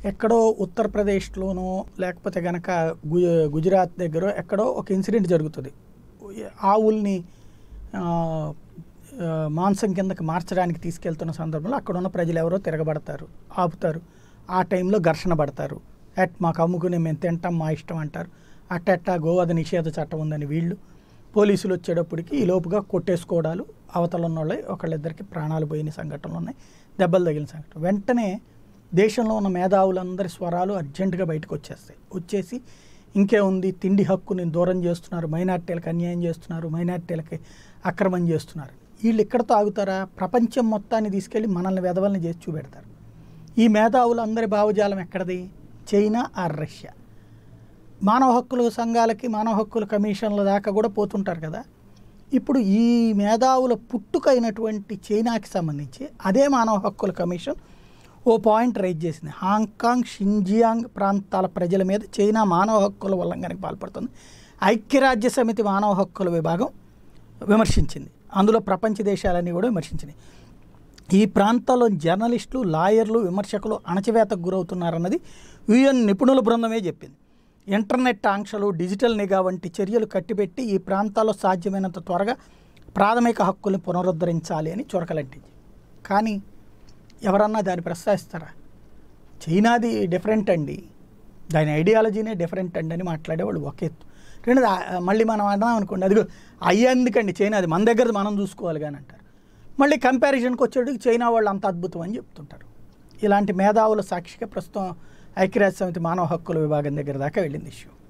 ఎక్కడో ఉత్తరప్రదేశ్లోనో లేకపోతే గనక గు గుజరాత్ దగ్గర ఎక్కడో ఒక ఇన్సిడెంట్ జరుగుతుంది ఆవుల్ని ఆ, ఆ, మాంసం కిందకి మార్చడానికి తీసుకెళ్తున్న సందర్భంలో అక్కడ ఉన్న ప్రజలు ఎవరో తిరగబడతారు ఆపుతారు ఆ టైంలో ఘర్షణ పడతారు ఎట్ మాకు అమ్ముకుని మేము తింటాం మా ఇష్టం అంటారు అట్టట్ట గోవధ నిషేధ చట్టం ఉందని వీళ్ళు పోలీసులు వచ్చేటప్పటికి ఈ లోపుగా కొట్టేసుకోవడాలు అవతల ఉన్న వాళ్ళే ఒకళ్ళిద్దరికి ప్రాణాలు పోయిన సంఘటనలు ఉన్నాయి దెబ్బలు తగిలిన సంఘటన వెంటనే దేశంలో ఉన్న మేధావులందరి స్వరాలు అర్జెంటుగా బయటకు వచ్చేస్తాయి వచ్చేసి ఇంకేముంది తిండి హక్కుని దూరం చేస్తున్నారు మైనార్టీలకు అన్యాయం చేస్తున్నారు మైనార్టీలకి అక్రమం చేస్తున్నారు వీళ్ళు ఎక్కడతో ఆగుతారా ప్రపంచం మొత్తాన్ని తీసుకెళ్ళి మనల్ని వెధవల్ని చేసి చూపెడతారు ఈ మేధావులు అందరి భావజాలం ఎక్కడది చైనా ఆర్ రష్యా మానవ హక్కుల సంఘాలకి మానవ హక్కుల కమిషన్ల దాకా కూడా పోతుంటారు కదా ఇప్పుడు ఈ మేధావుల పుట్టుకైనటువంటి చైనాకి సంబంధించి అదే మానవ హక్కుల కమిషన్ ఓ పాయింట్ రైజ్ చేసింది హాంకాంగ్ షింజియాంగ్ ప్రాంతాల ప్రజల మీద చైనా మానవ హక్కుల ఉల్లంఘనకు పాల్పడుతుంది ఐక్యరాజ్య సమితి మానవ హక్కుల విభాగం విమర్శించింది అందులో ప్రపంచ దేశాలన్నీ కూడా విమర్శించినాయి ఈ ప్రాంతాల్లో జర్నలిస్టులు లాయర్లు విమర్శకులు అణచివేతకు గురవుతున్నారన్నది యుఎన్ నిపుణుల బృందమే చెప్పింది ఇంటర్నెట్ ఆంక్షలు డిజిటల్ నిఘా వంటి చర్యలు కట్టిపెట్టి ఈ ప్రాంతాల్లో సాధ్యమైనంత త్వరగా ప్రాథమిక హక్కుల్ని పునరుద్ధరించాలి అని చురకలంటింది కానీ ఎవరన్నా దాన్ని ప్రస్తావిస్తారా చైనాది డిఫరెంట్ అండి దాని ఐడియాలజీనే డిఫరెంట్ అండి అని మాట్లాడేవాళ్ళు ఒక ఎత్తు రెండోది ఆ- మళ్ళీ మనం అన్నాం అనుకోండి అదిగో అయ్యేందుకండి చైనా అది మన దగ్గర మనం చూసుకోవాలి కానీ అంటారు మళ్ళీ కంపారిజన్కి వచ్చేటికి చైనా వాళ్ళు అంత అద్భుతం అని చెప్తుంటారు ఇలాంటి మేధావుల సాక్షిగా ప్రస్తుతం ఐక్యరాజ్య సమితి మానవ హక్కుల విభాగం దగ్గర దాకా వెళ్ళింది ఇష్యూ